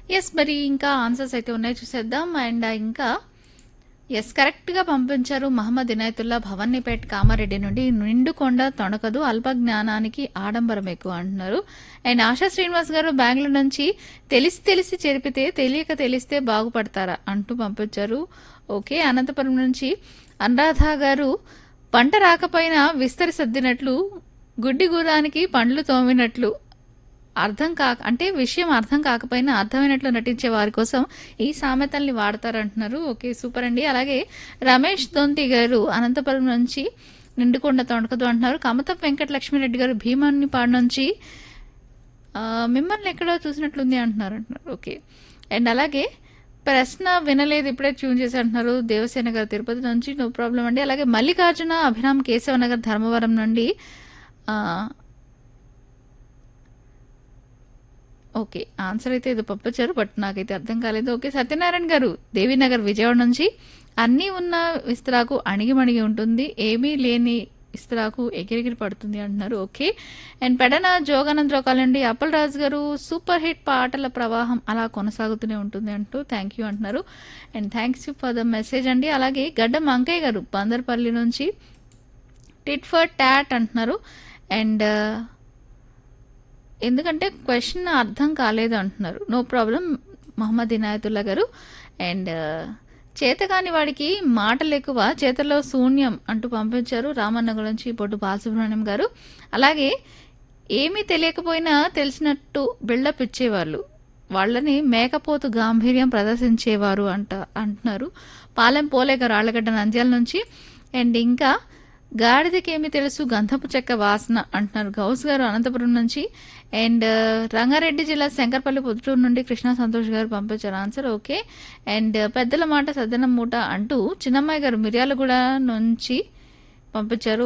yes మరి ఇంకా answers అయితే ఉన్నాయి చూసేద్దాం అండ్ ఇంకా ఎస్ కరెక్ట్గా పంపించారు మహమ్మద్ ఇనాయతుల్లా భవన్నీపేట్ కామారెడ్డి నుండి నిండుకొండ తొణకదు అల్ప జ్ఞానానికి ఆడంబరం ఎక్కువ అంటున్నారు అండ్ ఆశా శ్రీనివాస్ గారు బెంగళూరు నుంచి తెలిసి తెలిసి చెరిపితే తెలియక తెలిస్తే బాగుపడతారా అంటూ పంపించారు ఓకే అనంతపురం నుంచి అనురాధ గారు పంట రాకపోయినా విస్తరి సర్దినట్లు గుడ్డి గురానికి పండ్లు తోమినట్లు అర్థం కాక అంటే విషయం అర్థం కాకపోయినా అర్థమైనట్లు నటించే వారి కోసం ఈ సామెతల్ని వాడతారంటున్నారు ఓకే సూపర్ అండి అలాగే రమేష్ దొంతి గారు అనంతపురం నుంచి నిండుకొండ తొణకదు అంటున్నారు కమతం వెంకట లక్ష్మీరెడ్డి గారు భీమన్నిపాడు నుంచి ఆ, మిమ్మల్ని ఎక్కడో చూసినట్లుంది అంటున్నారు అంటున్నారు ఓకే అండ్ అలాగే ప్రశ్న వినలేదు ఇప్పుడే ట్యూన్ చేసి అంటున్నారు దేవసేన గారు తిరుపతి నుంచి నో ప్రాబ్లం అండి అలాగే మల్లికార్జున అభిరామ్ కేశవనగర్ ధర్మవరం నుండి ఆ, ఓకే ఆన్సర్ అయితే ఇది పంపించారు బట్ నాకైతే అర్థం కాలేదు ఓకే సత్యనారాయణ గారు దేవీనగర్ విజయవాడ నుంచి అన్నీ ఉన్న విస్తరాకు అణిగిమణిగి ఉంటుంది ఏమీ లేని విస్తరాకు ఎగిరిగిరి పడుతుంది అంటున్నారు ఓకే అండ్ పెడన జోగానందరావు కాలండి అప్పల్ రాజు గారు సూపర్ హిట్ పాటల ప్రవాహం అలా కొనసాగుతూనే ఉంటుంది అంటూ థ్యాంక్ యూ అంటున్నారు and thanks you for the message అండి అలాగే గడ్డం అంకయ్య గారు బందర్పల్లి నుంచి టిట్ ఫర్ టాట్ అంటున్నారు అండ్ ఎందుకంటే క్వశ్చన్ అర్థం కాలేదు అంటున్నారు నో ప్రాబ్లం మహమ్మద్ ఇనాయతుల్లా గారు అండ్ చేతకాని వాడికి మాటలు ఎక్కువ చేతల్లో శూన్యం అంటూ పంపించారు రామన్న గురించి పొట్టు బాలసుబ్రహ్మణ్యం గారు అలాగే ఏమీ తెలియకపోయినా తెలిసినట్టు బిల్డప్ ఇచ్చేవాళ్ళు వాళ్ళని మేకపోతు గాంభీర్యం ప్రదర్శించేవారు అంట అంటున్నారు పాలెం పోలే గారు ఆళ్ళగడ్డ నంద్యాల నుంచి అండ్ ఇంకా గాడిదకి ఏమి తెలుసు గంధపు చెక్క వాసన అంటున్నారు గౌస్ గారు అనంతపురం నుంచి అండ్ రంగారెడ్డి జిల్లా శంకర్పల్లి పొద్దుటూరు నుండి కృష్ణా సంతోష్ గారు పంపించారు ఆన్సర్ ఓకే అండ్ పెద్దల మాట సద్దనం మూట అంటూ చిన్నమ్మాయి గారు మిర్యాలగూడ నుంచి పంపించారు